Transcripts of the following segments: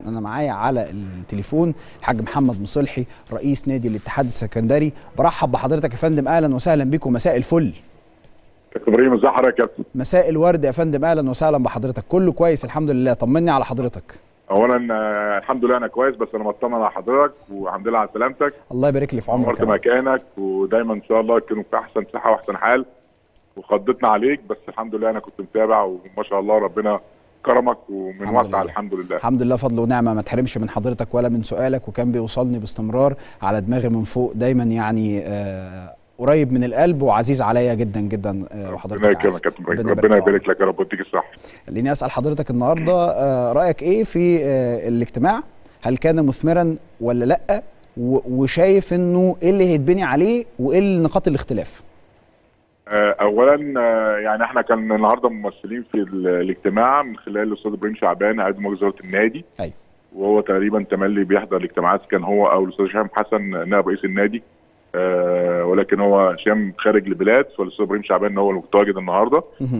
انا معايا على التليفون الحاج محمد مصلحي رئيس نادي الاتحاد السكندري برحب بحضرتك يا فندم اهلا وسهلا بكم مساء الفل كابتن ابراهيم ازي حضرتك يا كابتن مساء الورد يا فندم اهلا وسهلا بحضرتك كله كويس الحمد لله طمني على حضرتك اولا آه، الحمد لله انا كويس بس انا مطمن على حضرتك والحمد لله على سلامتك الله يبارك لي في عمرك عمرت يا رب. مكانك ودايما ان شاء الله تكونوا في احسن صحه واحسن حال وخضتنا عليك بس الحمد لله انا كنت متابع وما شاء الله ربنا كرمك ومن الحمد واسع لله. الحمد لله الحمد لله فضل ونعمه ما تحرمش من حضرتك ولا من سؤالك وكان بيوصلني باستمرار على دماغي من فوق دايما يعني آه قريب من القلب وعزيز عليا جدا جدا آه وحضرتك ربنا يكرمك عارف. يا كابتن ابراهيم ربنا ربنا يبارك في يبارك لك يا رب ويديك الصحه خليني اسال حضرتك النهارده آه، رايك ايه في آه، الاجتماع هل كان مثمرا ولا لا و- وشايف انه ايه اللي هيتبني عليه وايه نقاط الاختلاف آه، اولا آه، يعني احنا كان النهارده ممثلين في ال- الاجتماع من خلال الاستاذ ابراهيم شعبان عضو مجلس اداره النادي أيوة. وهو تقريبا تملي بيحضر الاجتماعات كان هو او الاستاذ هشام حسن نائب رئيس النادي آه، ولكن هو هشام خارج البلاد فالاستاذ ابراهيم شعبان هو المتواجد النهارده مهم.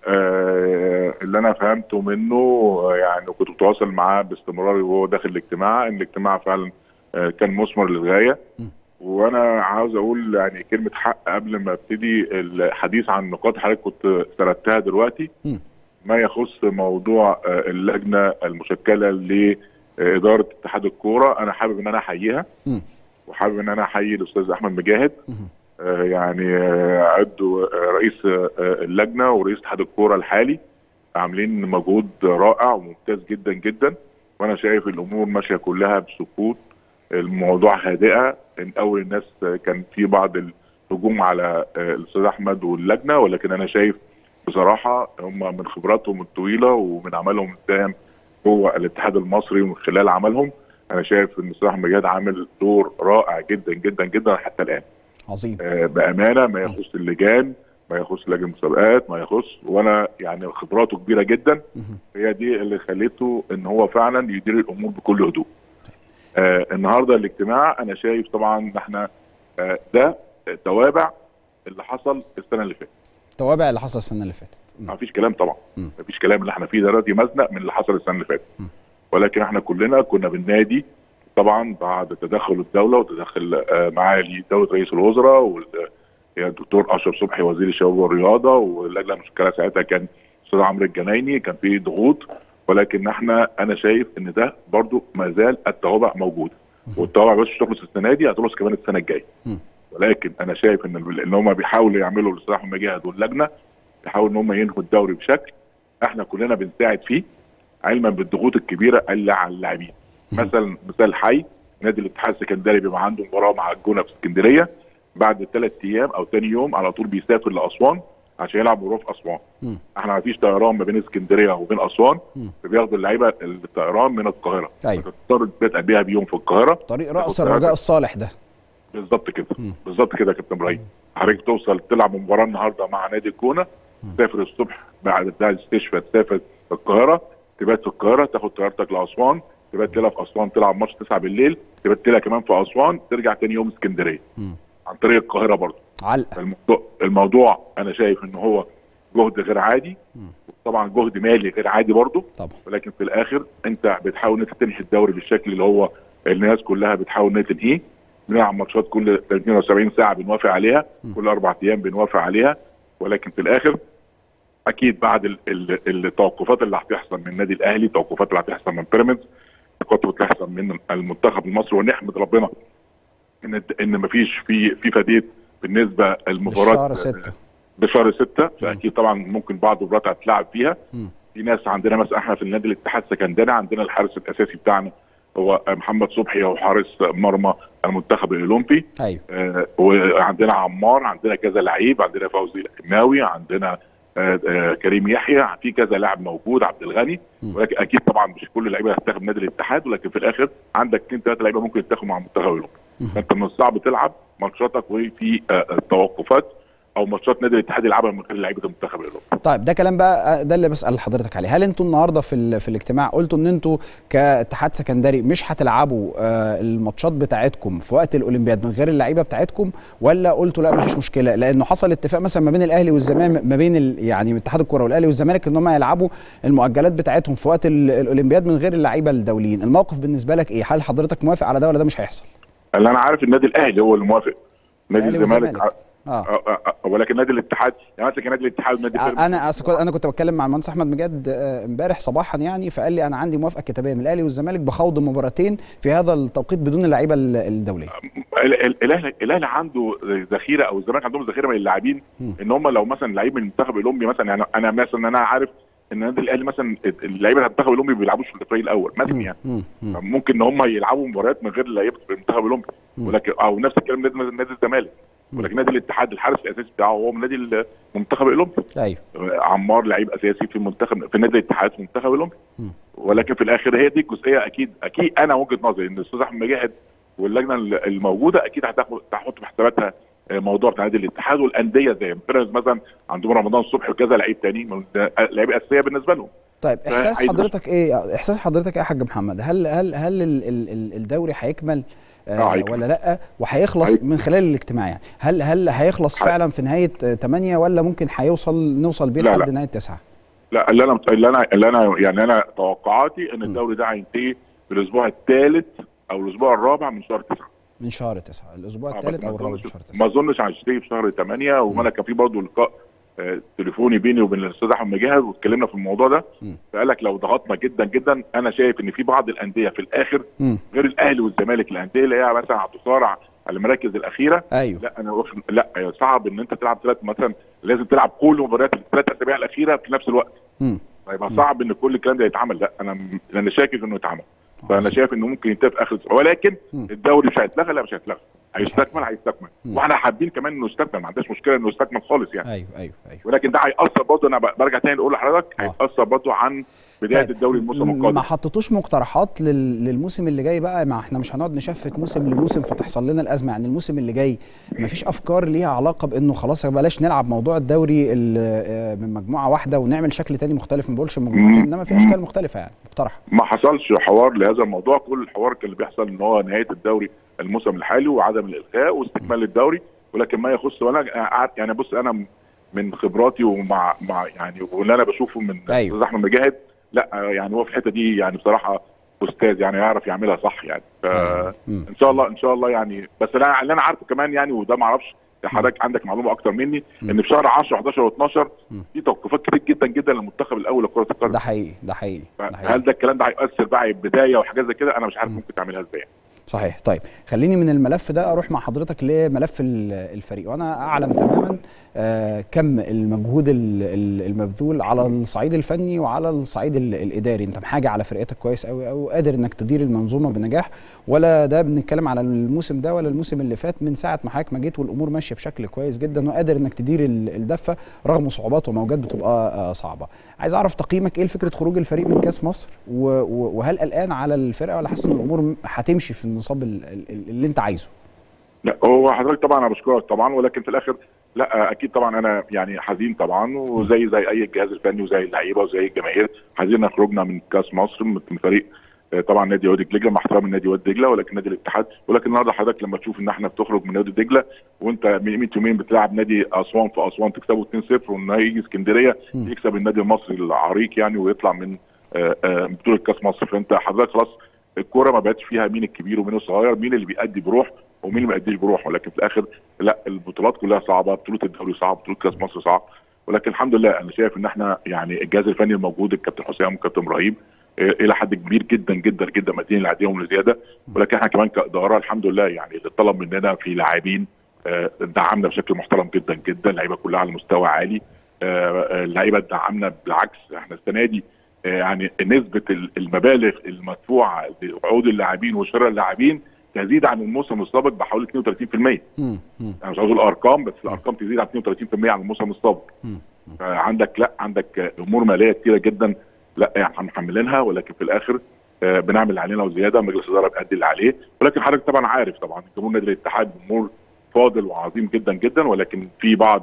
آه، اللي انا فهمته منه آه، يعني وكنت متواصل معاه باستمرار وهو داخل الاجتماع ان الاجتماع فعلا آه، كان مثمر للغايه م. وانا عاوز اقول يعني كلمه حق قبل ما ابتدي الحديث عن نقاط حضرتك كنت سردتها دلوقتي م. ما يخص موضوع آه، اللجنه المشكله لاداره اتحاد الكوره انا حابب ان انا احييها م. وحابب ان انا احيي الاستاذ احمد مجاهد مهم. آه، يعني آه، عضو آه، رئيس آه، اللجنه ورئيس اتحاد الكوره الحالي عاملين مجهود رائع وممتاز جدا جدا وانا شايف الامور ماشيه كلها بسكوت الموضوع هادئه ان اول الناس آه، كان في بعض الهجوم على آه، الاستاذ احمد واللجنه ولكن انا شايف بصراحه هم من خبراتهم الطويله ومن عملهم الدائم جوه الاتحاد المصري ومن خلال عملهم انا شايف ان الاستاذ احمد مجاهد عامل دور رائع جدا جدا جدا حتى الان عظيم آه، بامانه ما يخص اللجان ما يخص لجنه المسابقات ما يخص وانا يعني خبراته كبيره جدا مهم. هي دي اللي خليته ان هو فعلا يدير الامور بكل هدوء. آه النهارده الاجتماع انا شايف طبعا ان احنا آه ده توابع اللي حصل السنه اللي فاتت. توابع اللي حصل السنه اللي فاتت م. ما فيش كلام طبعا م. ما فيش كلام اللي احنا فيه دلوقتي مزنق من اللي حصل السنه اللي فاتت. م. ولكن احنا كلنا كنا بالنادي طبعا بعد تدخل الدوله وتدخل آه معالي دوله رئيس الوزراء وال يا الدكتور اشرف صبحي وزير الشباب والرياضه واللجنه المشكله ساعتها كان استاذ عمرو الجنايني كان في ضغوط ولكن احنا انا شايف ان ده برضو ما زال التوابع موجوده والتوابع بس مش تخلص السنه دي هتخلص كمان السنه الجايه م. ولكن انا شايف ان ان هم بيحاولوا يعملوا الاستاذ احمد مجاهد واللجنه بيحاولوا ان هم ينهوا الدوري بشكل احنا كلنا بنساعد فيه علما بالضغوط الكبيره اللي على اللاعبين مثلا مثال حي نادي الاتحاد السكندري بيبقى عنده مباراه مع الجونه في اسكندريه بعد ثلاث ايام او ثاني يوم على طول بيسافر لاسوان عشان يلعب مباراه في اسوان م. احنا ما فيش طيران ما بين اسكندريه وبين اسوان م. فبياخدوا اللعيبه الطيران من القاهره ايوه تضطر تبقى بيها بيوم في القاهره طريق راس تاخد الرجاء طيارة. الصالح ده بالظبط كده م. بالظبط كده يا كابتن ابراهيم حضرتك توصل تلعب مباراه النهارده مع نادي الجونه تسافر الصبح بعد بتاع الاستشفاء تسافر القاهره تبات في القاهره تاخد طيارتك لاسوان تبات لها في اسوان تلعب ماتش 9 بالليل تبات لها كمان في اسوان ترجع تاني يوم اسكندريه م. عن طريق القاهره برضه علقه الموضوع, الموضوع انا شايف ان هو جهد غير عادي طبعا جهد مالي غير عادي برضه طبعا ولكن في الاخر انت بتحاول ان انت تنهي الدوري بالشكل اللي هو الناس كلها بتحاول ان هي تنهيه بنلعب ماتشات كل 72 ساعه بنوافق عليها م. كل اربع ايام بنوافق عليها ولكن في الاخر اكيد بعد ال- ال- التوقفات اللي هتحصل من النادي الاهلي التوقفات اللي هتحصل من بيراميدز التوقفات اللي هتحصل من المنتخب المصري ونحمد ربنا ان ان مفيش في في فديت بالنسبه المباراه شهر ستة بشهر ستة فاكيد طبعا ممكن بعض المباريات هتلعب فيها م. في ناس عندنا مثلا احنا في النادي الاتحاد السكندري عندنا الحارس الاساسي بتاعنا هو محمد صبحي هو حارس مرمى المنتخب الاولمبي ايوه آه، وعندنا عمار عندنا كذا لعيب عندنا فوزي الحناوي عندنا آه، آه، كريم يحيى في كذا لاعب موجود عبد الغني م. ولكن اكيد طبعا مش كل اللعيبه هتتاخد نادي الاتحاد ولكن في الاخر عندك اثنين ثلاثه لعيبه ممكن يتاخدوا مع المنتخب الاولمبي م. فانت من الصعب تلعب ماتشاتك وفي آه، توقفات او ماتشات نادي الاتحاد يلعبها من غير لعيبه المنتخب الاوروبي طيب ده كلام بقى ده اللي بسال حضرتك عليه هل انتوا النهارده في ال- في الاجتماع قلتوا ان انتوا كاتحاد سكندري مش هتلعبوا آه، الماتشات بتاعتكم في وقت الاولمبياد من غير اللعيبه بتاعتكم ولا قلتوا لا مفيش مشكله لانه حصل اتفاق مثلا ما بين الاهلي والزمالك ما بين ال- يعني اتحاد الكره والاهلي والزمالك ان هم يلعبوا المؤجلات بتاعتهم في وقت ال- الاولمبياد من غير اللعيبه الدوليين الموقف بالنسبه لك ايه هل حضرتك موافق على ده ولا ده مش هيحصل اللي انا عارف النادي الاهلي هو اللي موافق نادي الأهلي الزمالك والزمالك. اه آه، آه، آه، ولكن نادي الاتحاد يعني مثلا نادي الاتحاد ونادي بيراميدز انا أصل كنت- انا كنت بتكلم مع المهندس احمد مجاد آه، امبارح صباحا يعني فقال لي انا عندي موافقه كتابيه من الاهلي والزمالك بخوض مباراتين في هذا التوقيت بدون اللعيبه ال- الدوليه ال- ال- الاهلي الاهلي عنده ذخيره او الزمالك عندهم ذخيره من اللاعبين مم. ان هم لو مثلا لعيب من المنتخب الاولمبي مثلا يعني انا مثلا انا عارف ان النادي الاهلي مثلا اللعيبه بتاع المنتخب الاولمبي ما بيلعبوش في الفريق الاول مثلا مم، يعني مم، مم، ممكن ان هم يلعبوا مباريات من غير لعيبه في المنتخب الاولمبي مم. ولكن او نفس الكلام نادي نادي الزمالك مم. ولكن نادي الاتحاد الحارس الاساسي بتاعه هو من نادي المنتخب الاولمبي ايوه عمار لعيب اساسي في المنتخب في نادي الاتحاد في المنتخب الاولمبي مم. ولكن في الاخر هي دي الجزئيه اكيد اكيد انا وجهه نظري ان الاستاذ احمد مجاهد واللجنه الموجوده اكيد هتاخد تحط في حساباتها موضوع بتاع نادي الاتحاد والانديه زي بيراميدز مثلا عندهم رمضان صبحي وكذا لعيب تاني من- لعيبه اساسيه بالنسبه لهم طيب احساس عايز- حضرتك ايه احساس حضرتك ايه يا حاج محمد هل هل هل ال- ال- ال- الدوري هيكمل آه، آه هيكمل. ولا لا وهيخلص هيكمل. من خلال الاجتماع يعني هل هل هيخلص هي- فعلا في نهايه 8 ولا ممكن هيوصل نوصل بيه لا، لحد لا. نهايه 9 لا اللي انا اللي انا اللي انا يعني انا توقعاتي ان الدوري ده هينتهي في الاسبوع الثالث او الاسبوع الرابع من شهر 9 من شهر 9 الاسبوع آه، الثالث بس او ما الرابع من أظنش- شهر 9 ما اظنش هيشتري في شهر 8 وانا كان في برضه لقاء آه، تليفوني بيني وبين الاستاذ احمد مجاهد واتكلمنا في الموضوع ده مم. فقال لك لو ضغطنا جدا جدا انا شايف ان في بعض الانديه في الاخر مم. غير الاهلي والزمالك الانديه اللي هي مثلا هتصارع على المراكز الاخيره ايوه لا انا واخد- لا صعب ان انت تلعب ثلاث مثلا لازم تلعب كل مباريات الثلاث اسابيع الاخيره في نفس الوقت مم. فيبقى صعب ان كل الكلام ده يتعمل لا انا انا شاكك انه يتعمل فانا عظيم. شايف انه ممكن ينتهي في اخر الأسبوع. ولكن مم. الدوري مش هيتلغى لا مش هيتلغى هيستكمل هيتلغى. هيستكمل مم. واحنا حابين كمان انه يستكمل ما عندناش مشكله انه يستكمل خالص يعني ايوه ايوه ايوه ولكن ده هياثر برضه انا ب- برجع تاني اقول لحضرتك آه. هياثر برضه عن بدايه طيب، الدوري الموسم ما القادم حطيتوش مقترحات لل- للموسم اللي جاي بقى ما احنا مش هنقعد نشفت موسم لموسم فتحصل لنا الازمه يعني الموسم اللي جاي ما فيش افكار ليها علاقه بانه خلاص بلاش نلعب موضوع الدوري ال- آه، من مجموعه واحده ونعمل شكل تاني مختلف ما بقولش مجموعتين انما في اشكال مختلفه يعني مقترح ما حصلش حوار لهذا الموضوع كل الحوار كان اللي بيحصل ان هو نهايه الدوري الموسم الحالي وعدم الالغاء واستكمال الدوري ولكن ما يخص وانا قاعد- يعني بص انا من خبراتي ومع مع يعني واللي انا بشوفه من أيوة. الاستاذ احمد مجاهد لا يعني هو في الحته دي يعني بصراحه استاذ يعني يعرف يعملها صح يعني ف مم. ان شاء الله ان شاء الله يعني بس انا اللي انا عارفه كمان يعني وده ما اعرفش حضرتك عندك معلومه اكتر مني مم. ان في شهر 10 11 و12 مم. في توقفات كتير جدا جدا للمنتخب الاول لكره القدم ده حقيقي ده حقيقي ده حقيقي. هل ده الكلام ده هيؤثر بقى بدايه وحاجات زي كده انا مش عارف مم. ممكن تعملها ازاي صحيح طيب خليني من الملف ده اروح مع حضرتك لملف ال- الفريق وانا اعلم تماما آه، كم المجهود ال- ال- المبذول على الصعيد الفني وعلى الصعيد ال- الاداري انت محاجه على فرقتك كويس قوي قوي وقادر انك تدير المنظومه بنجاح ولا ده بنتكلم على الموسم ده ولا الموسم اللي فات من ساعه ما حضرتك ما جيت والامور ماشيه بشكل كويس جدا وقادر انك تدير ال- الدفه رغم صعوبات وموجات بتبقى آه، صعبه عايز اعرف تقييمك ايه لفكره خروج الفريق من كاس مصر و- و- وهل قلقان على الفرقه ولا حاسس ان الامور هتمشي في النصاب ال- ال- اللي انت عايزه لا هو حضرتك طبعا انا بشكرك طبعا ولكن في الاخر لا اكيد طبعا انا يعني حزين طبعا وزي زي اي الجهاز الفني وزي اللعيبه وزي الجماهير حزين إن خروجنا من كاس مصر من فريق آه، طبعا نادي وادي دجله مع احترام النادي وادي دجله ولكن نادي الاتحاد ولكن النهارده حضرتك لما تشوف ان احنا بتخرج من نادي دجله وانت من قيمه يومين بتلعب نادي اسوان في اسوان تكسبه 2-0 والنهائي يجي اسكندريه مم. يكسب النادي المصري العريق يعني ويطلع من آه، آه، بطوله كاس مصر فانت حضرتك خلاص الكوره ما بقتش فيها مين الكبير ومين الصغير مين اللي بيأدي بروح ومين اللي ما بيأديش بروح ولكن في الاخر لا البطولات كلها صعبه بطوله الدوري صعب بطوله كاس مصر صعب ولكن الحمد لله انا شايف ان احنا يعني الجهاز الفني الموجود الكابتن حسام والكابتن ابراهيم آه، الى حد كبير جدا جدا جدا مدين لعديهم لزياده ولكن احنا كمان كاداره الحمد لله يعني اللي طلب مننا في لاعبين آه، دعمنا بشكل محترم جدا جدا اللعيبه كلها على مستوى عالي آه، آه، اللعيبه دعمنا بالعكس احنا السنه دي آه، يعني نسبه ال- المبالغ المدفوعه لعقود اللاعبين وشراء اللاعبين تزيد عن الموسم السابق بحوالي 32% مم. مم. انا مش عاوز اقول ارقام بس الارقام تزيد عن 32% عن الموسم السابق مم. عندك لا عندك امور ماليه كتيره جدا لا يعني احنا محملينها ولكن في الاخر آه، بنعمل اللي علينا وزياده مجلس الاداره بيأدي اللي عليه ولكن حضرتك طبعا عارف طبعا جمهور نادي الاتحاد جمهور فاضل وعظيم جدا جدا ولكن في بعض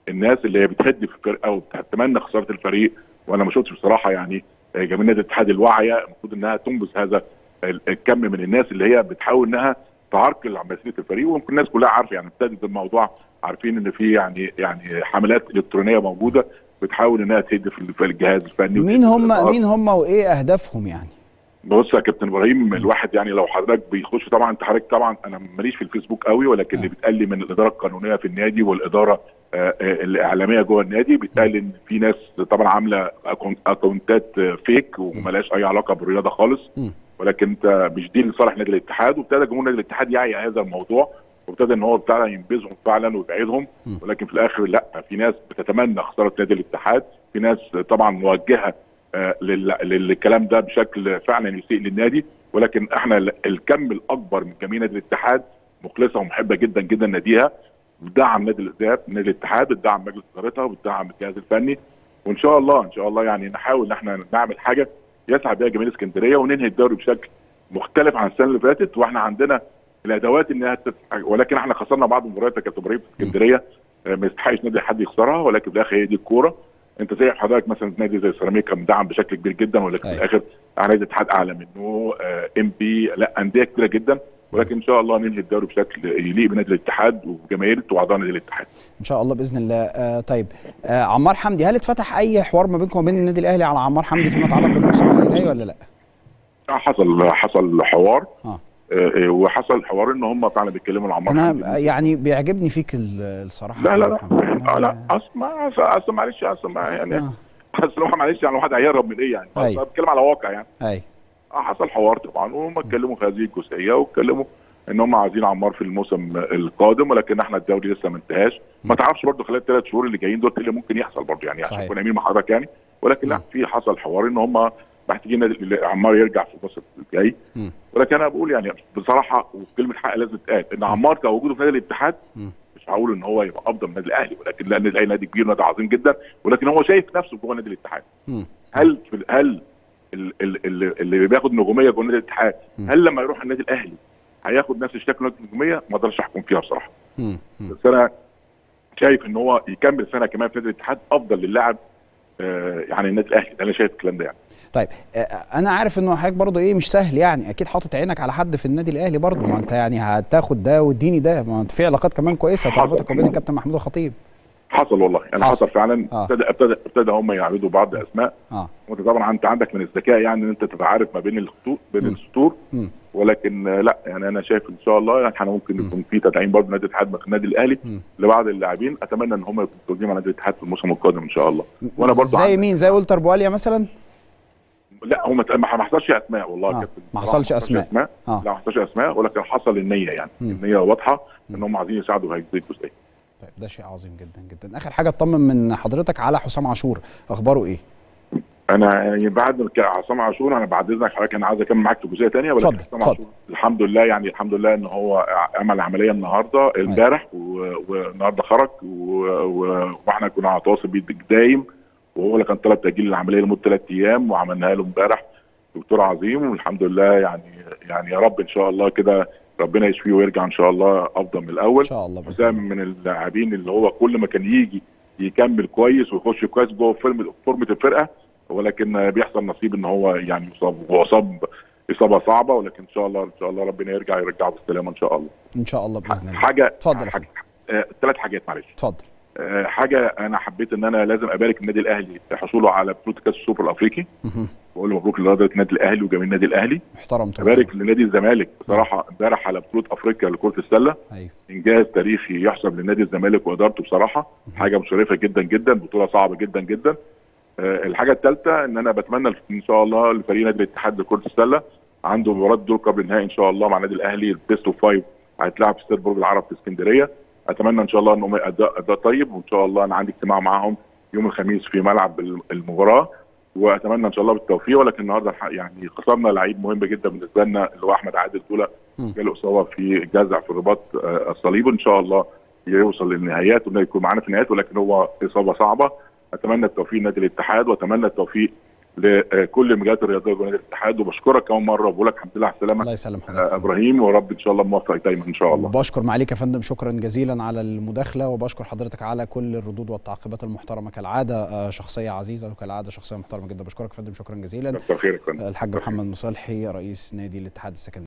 الناس اللي هي بتهد في الفرقه وبتتمنى خساره الفريق وانا ما شفتش بصراحه يعني آه، جماهير نادي الاتحاد الواعيه المفروض انها تنبذ هذا ال- الكم من الناس اللي هي بتحاول انها تعرقل مسيره الفريق ويمكن الناس كلها عارفه يعني ابتدت الموضوع عارفين ان في يعني يعني حملات الكترونيه موجوده بتحاول انها تهد في في الجهاز الفني مين هم والإدارات. مين هم وايه اهدافهم يعني بص يا كابتن ابراهيم الواحد يعني لو حضرتك بيخش طبعا انت حضرتك طبعا انا ماليش في الفيسبوك قوي ولكن اللي بيتقال لي من الاداره القانونيه في النادي والاداره آه، آه، الاعلاميه جوه النادي بيتقال ان في ناس طبعا عامله أكون- اكونتات آه، فيك وملهاش اي علاقه بالرياضه خالص مم. ولكن انت مش دي لصالح نادي الاتحاد وابتدى جمهور نادي الاتحاد يعي هذا الموضوع وابتدى ان هو ابتدى ينبذهم فعلا ويبعدهم مم. ولكن في الاخر لا في ناس بتتمنى خساره نادي الاتحاد في ناس طبعا موجهه آه، لل- للكلام ده بشكل فعلا يسيء للنادي ولكن احنا ال- الكم الاكبر من جماهير نادي الاتحاد مخلصه ومحبه جدا جدا ناديها بتدعم نادي الاتحاد نادي الاتحاد بتدعم مجلس ادارتها وبتدعم الجهاز الفني وان شاء الله ان شاء الله يعني نحاول ان احنا نعمل حاجه يسعد بها جماهير اسكندريه وننهي الدوري بشكل مختلف عن السنه اللي فاتت واحنا عندنا الادوات انها تت... ولكن احنا خسرنا بعض المباريات يا كابتن ابراهيم في اسكندريه آه، ما يستحقش نادي حد يخسرها ولكن في الاخر هي دي الكوره انت زي حضرتك مثلا نادي زي سيراميكا مدعم بشكل كبير جدا ولكن أيوة. في الاخر نادي الاتحاد اعلى منه ام بي لا انديه كتيره جدا ولكن ان شاء الله ننهي الدوري بشكل يليق بنادي الاتحاد وجماهير واعضاء نادي الاتحاد ان شاء الله باذن الله آه طيب آه عمار حمدي هل اتفتح اي حوار ما بينكم وبين النادي الاهلي على عمار حمدي فيما يتعلق بالموسم اللي جاي ولا لا حصل حصل حوار اه آه، آه، وحصل حوار ان هم فعلا بيتكلموا عن عمار انا حمدي. يعني بيعجبني فيك ال- الصراحه لا لا عمار حمدي. لا آه، لا اصل ما اصل معلش اصل ما يعني آه. اصل هو معلش يعني الواحد هيهرب من ايه يعني أيوة. أصل بتكلم على واقع يعني اي اه حصل حوار طبعا وهم اتكلموا في هذه الجزئيه واتكلموا ان هم عايزين عمار في الموسم القادم ولكن احنا الدوري لسه ما انتهاش ما تعرفش برضه خلال الثلاث شهور اللي جايين دول ايه اللي ممكن يحصل برضه يعني عشان صحيح. نكون امين مع حضرتك يعني ولكن لا مم. في حصل حوار ان هم محتاجين نادي- عمار يرجع في الموسم الجاي مم. ولكن انا بقول يعني بصراحه وكلمه حق لازم تتقال ان عمار كوجوده في نادي الاتحاد مم. مش هقول ان هو يبقى افضل من النادي الاهلي ولكن لا النادي الاهلي نادي كبير نادي عظيم جدا ولكن هو شايف نفسه جوه نادي الاتحاد مم. هل في هل ال- ال- ال- اللي بياخد نجوميه جوه نادي الاتحاد مم. هل لما يروح النادي الاهلي هياخد نفس الشكل نادي النجوميه ما اقدرش احكم فيها بصراحه مم. مم. بس انا شايف ان هو يكمل سنه كمان في نادي الاتحاد افضل للاعب آه، يعني النادي الاهلي انا شايف الكلام ده يعني طيب آه، انا عارف انه حضرتك برضه ايه مش سهل يعني اكيد حاطط عينك على حد في النادي الاهلي برضه ما انت يعني هتاخد ده واديني ده ما انت في علاقات كمان كويسه حصل. تربطك وبين الكابتن محمود الخطيب حصل والله يعني حصل. حصل, فعلا آه. ابتدى ابتدى ابتدى هم يعرضوا بعض اسماء اه وانت طبعا انت عندك من الذكاء يعني ان انت تتعارف ما بين الخطوط بين مم. السطور مم. ولكن آه، لا يعني انا شايف ان شاء الله يعني احنا ممكن مم. يكون في تدعيم برضه نادي الاتحاد من النادي الاهلي مم. لبعض اللاعبين اتمنى ان هم يكونوا موجودين مع نادي الاتحاد في الموسم القادم ان شاء الله وانا برضه زي عندي- مين زي ولتر بواليا مثلا لا هم ما ما حصلش اسماء والله آه، يا كابتن ما حصلش أسماء. لا اه ما حصلش اسماء ولكن حصل النيه يعني مم. النيه واضحه مم. ان هم عايزين يساعدوا في هذه الجزئيه طيب ده شيء عظيم جدا جدا اخر حاجه اطمن من حضرتك على حسام عاشور اخباره ايه انا يعني بعد ك- عصام عاشور انا بعد اذنك حضرتك انا عايز اكمل معاك في جزئيه ثانيه ولكن اتفضل، حسام اتفضل. عاشور الحمد لله يعني الحمد لله ان هو عمل عمليه النهارده امبارح و- والنهارده خرج و- و- واحنا كنا على تواصل بيه دايم وهو اللي كان طلب تاجيل العمليه لمده ثلاث ايام وعملناها له امبارح دكتور عظيم والحمد لله يعني يعني يا رب ان شاء الله كده ربنا يشفيه ويرجع ان شاء الله افضل من الاول ان شاء الله باذن ده الله من اللاعبين اللي هو كل ما كان يجي يكمل كويس ويخش كويس جوه فورمه فورمه الفرقه ولكن بيحصل نصيب ان هو يعني يصاب هو اصاب اصابه صعبه ولكن ان شاء الله ان شاء الله ربنا يرجع يرجعه بالسلامه ان شاء الله. ان شاء الله باذن الله حاجه اتفضل يا حاجة آه ثلاث حاجات معلش اتفضل آه حاجه انا حبيت ان انا لازم ابارك النادي الاهلي حصوله على بطوله كاس السوبر الافريقي مهم. واقول له مبروك لاداره النادي الاهلي وجميع النادي الاهلي محترم طبعا ابارك لنادي الزمالك بصراحه امبارح على بطوله افريقيا لكره السله ايوه انجاز تاريخي يحسب لنادي الزمالك وادارته بصراحه حاجه مشرفه جدا جدا بطوله صعبه جدا جدا آه، الحاجه الثالثه ان انا بتمنى ان شاء الله لفريق نادي الاتحاد لكره السله عنده مباراه دور قبل النهائي ان شاء الله مع النادي الاهلي البيست اوف فايف هيتلعب في استاد برج العرب في اسكندريه اتمنى ان شاء الله انهم اداء اداء طيب وان شاء الله انا عندي اجتماع معاهم يوم الخميس في ملعب المباراه واتمنى ان شاء الله بالتوفيق ولكن النهارده الحق يعني خسرنا لعيب مهم جدا بالنسبه لنا اللي هو احمد عادل دوله مم. جاله اصابه في جزع في الرباط آه، الصليب ان شاء الله يوصل للنهايات وانه يكون معانا في النهايات ولكن هو اصابه صعبه اتمنى التوفيق لنادي الاتحاد واتمنى التوفيق لكل المجالات الرياضيه ونادي الاتحاد وبشكرك كمان مره وبقول لك الحمد لله على السلامه الله يسلم آه، حضرتك ابراهيم ورب ان شاء الله موفق دايما ان شاء الله بشكر معاليك يا فندم شكرا جزيلا على المداخله وبشكر حضرتك على كل الردود والتعقيبات المحترمه كالعاده آه، شخصيه عزيزه وكالعاده شخصيه محترمه جدا بشكرك يا فندم شكرا جزيلا كتر خيرك يا فندم الحاج محمد مصالحي رئيس نادي الاتحاد السكندري